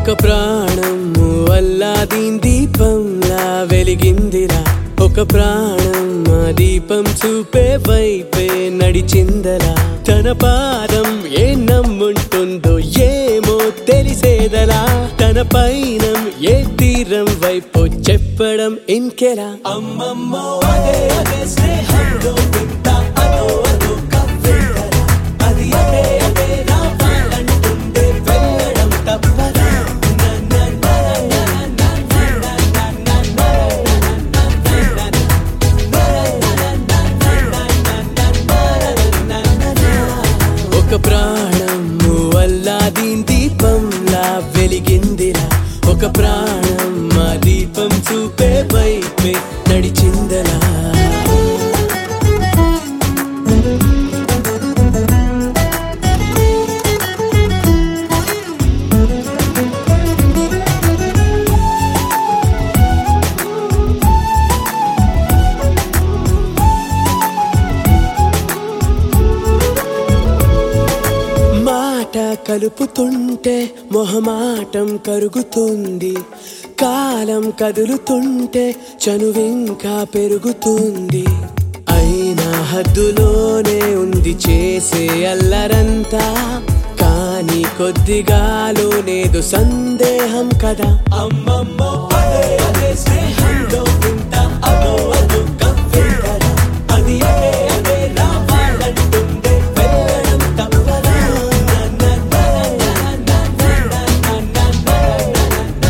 ఒక ప్రాణం అల్లాదీన్ దీపంలా వెలిగిందిరా ఒక ప్రాణం ఆ దీపం చూపే వైపే నడిచిందరా తన పాదం ఏ నమ్ముంటుందో ఏమో తెలిసేదలా తన పైనం ఏ తీరం వైపు చెప్పడం ఇంకెలా అమ్మమ్మో అదే అదే స్నేహంలో వింత అదో అదో కవ్వింతరా. అది అదే అదే రావాలంటుందే వెళ్ళడం తప్పదా నా, నా, నా, నా, నా, నా, నా, నా, నా, ఒక ప్రాణం అల్లాదీన్ దీపంలా వెలిగిందిరా ఒక ప్రాణం ఆ దీపం చూపే వైపే నడిచిందలా మాట కలుపుతుంటే మొహమాటం కరుగుతుంది కాలం కదులుతుంటే చనువింకా పెరుగుతుంది అయినా హద్దులోనే ఉంది చేసే అల్లరంతా కానీ కొద్దిగాలోనేదో సందేహం కదా అమ్మమ్మో అదే అదే స్నేహంలో వింత అదో అదో కవ్వింతరా. అది అదే అదే రావాలంటుందే వెళ్ళడం తప్పదా నా, నా, నా, నా, నా, నా, నా, నా, నా,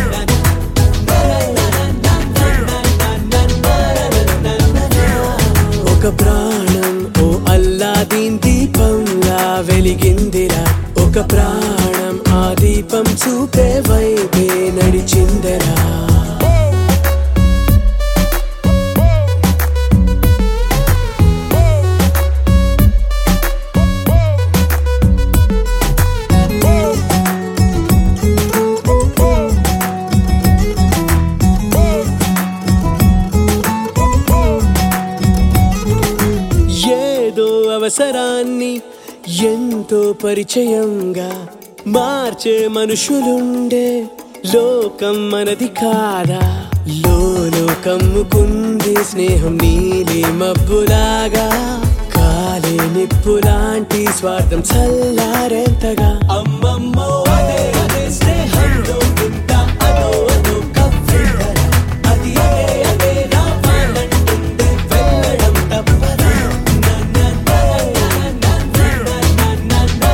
ఒక ప్రాణం ఓ అల్లాదీన్ దీపంలా వెలిగిందిరా ఒక ప్రాణం ఆ దీపం చూపే వైపే నడిచిందరా ఏదో అవసరాన్ని ఎంతో పరిచయంగా మార్చే మనుషులుండే లోకం మనది కాదా లోలో కమ్ముకుంది స్నేహం నీలి మబ్బులాగా కాలే నిప్పులాంటి స్వార్థం చల్లారేంతగా అమ్మమ్మో అదే అదే స్నేహంలో వింత అదో అదో కవ్వింతరా. అది అదే అదే రావాలంటుందే వెళ్ళడం తప్పదా నా, నా, నా, నా, నా, నా, నా, నా,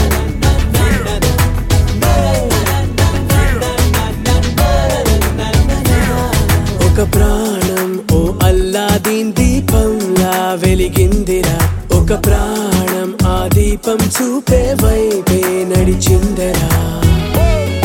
ఒక ప్రాణం ఓ అల్లాదీన్ దీపంలా వెలిగిందిరా ఒక ప్రాణం ఆ దీపం చూపే వైపే నడిచిందరా